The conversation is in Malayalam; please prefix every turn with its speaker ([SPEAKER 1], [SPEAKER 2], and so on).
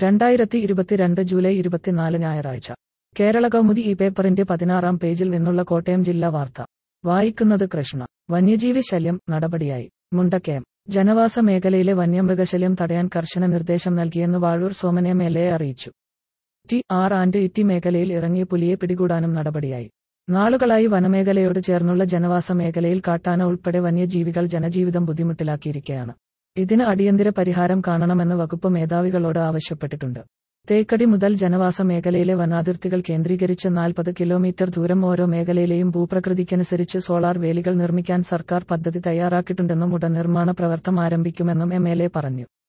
[SPEAKER 1] രണ്ടായിരത്തി ഇരുപത്തിരണ്ട് ജൂലൈ ഇരുപത്തിനാല് ഞായറാഴ്ച കേരള കൗമുദി ഈ പേപ്പറിന്റെ പതിനാറാം പേജിൽ നിന്നുള്ള കോട്ടയം ജില്ലാ വാർത്ത വായിക്കുന്നത് കൃഷ്ണ വന്യജീവി ശല്യം നടപടിയായി മുണ്ടക്കയം ജനവാസ മേഖലയിലെ വന്യമൃഗശല്യം തടയാൻ കർശന നിർദ്ദേശം നൽകിയെന്ന് Vazhoor Soman M L A അറിയിച്ചു ടി ആർ ആൻഡ് ഇറ്റി മേഖലയിൽ ഇറങ്ങിയ പുലിയെ പിടികൂടാനും നടപടിയായി നാളുകളായി വനമേഖലയോട് ചേർന്നുള്ള ജനവാസ മേഖലയിൽ കാട്ടാന ഉൾപ്പെടെ വന്യജീവികൾ ജനജീവിതം ബുദ്ധിമുട്ടിലാക്കിയിരിക്കുകയാണ് ഇതിന് അടിയന്തര പരിഹാരം കാണണമെന്ന് വകുപ്പ് മേധാവികളോട് ആവശ്യപ്പെട്ടിട്ടുണ്ട് തേക്കടി മുതൽ ജനവാസ മേഖലയിലെ വനാതിർത്തികൾ കേന്ദ്രീകരിച്ച് നാൽപ്പത് കിലോമീറ്റർ ദൂരം ഓരോ മേഖലയിലെയും ഭൂപ്രകൃതിക്കനുസരിച്ച് സോളാർ വേലികൾ നിർമ്മിക്കാൻ സർക്കാർ പദ്ധതി തയ്യാറാക്കിയിട്ടുണ്ടെന്നും ഉടൻ നിർമ്മാണ പ്രവർത്തനം ആരംഭിക്കുമെന്നും എം എൽ എ പറഞ്ഞു